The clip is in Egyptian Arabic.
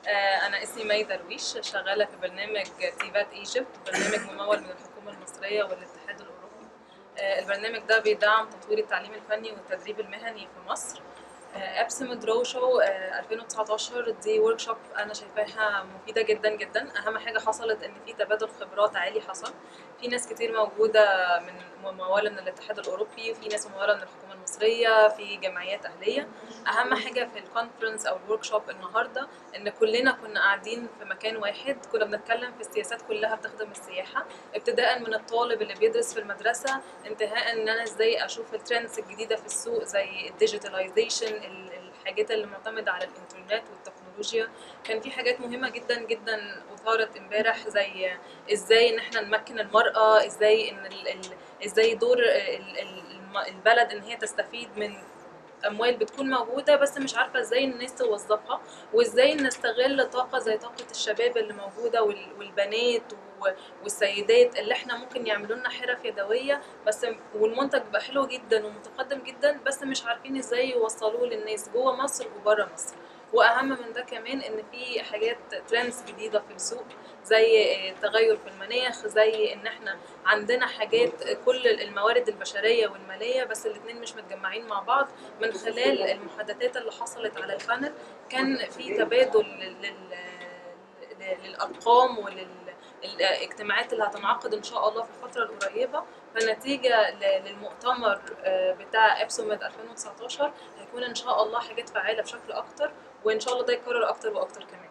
آه، أنا اسمي مي درويش شغالة في برنامج تيفات ايجيبت برنامج ممول من الحكومة المصرية والاتحاد الأوروبي آه، البرنامج ده بيدعم تطوير التعليم الفني والتدريب المهني في مصر ابسم درو شو 2019 دي ورك شوب انا شايفاها مفيده جدا جدا اهم حاجه حصلت ان في تبادل خبرات عالي حصل في ناس كتير موجوده من مموله من الاتحاد الاوروبي وفي ناس مموله من الحكومه المصريه في جمعيات اهليه اهم حاجه في الكونفرنس او الورك شوب النهارده ان كلنا كنا قاعدين في مكان واحد كنا بنتكلم في السياسات كلها بتخدم السياحه ابتداء من الطالب اللي بيدرس في المدرسه انتهاء ان انا ازاي اشوف الترندز الجديده في السوق زي الديجيتاليزيشن الحاجات اللي معتمده على الانترنت والتكنولوجيا كان في حاجات مهمه جدا جدا اثارت امبارح زي ازاي ان احنا نمكن المراه ازاي ان ال ال ازاي دور ال ال البلد ان هي تستفيد من اموال بتكون موجوده بس مش عارفه ازاي الناس توظفها وازاي نستغل طاقه زي طاقه الشباب اللي موجوده والبنات والسيدات اللي احنا ممكن يعملوا لنا حرف يدويه بس والمنتج بقى حلو جدا ومتقدم جدا بس مش عارفين ازاي يوصلوه للناس جوه مصر وبره مصر واهم من ده كمان ان في حاجات ترندز جديده في السوق زي التغير في المناخ زي ان احنا عندنا حاجات كل الموارد البشريه والماليه بس الاثنين مش متجمعين مع بعض من خلال المحادثات اللي حصلت على البانل كان في تبادل لل للارقام ولل الاجتماعات اللي هتنعقد ان شاء الله في الفتره القريبه فنتيجه للمؤتمر بتاع ابسوميد 2019 هيكون ان شاء الله حاجات فعاله بشكل اكتر وان شاء الله ده يتكرر اكتر واكتر كمان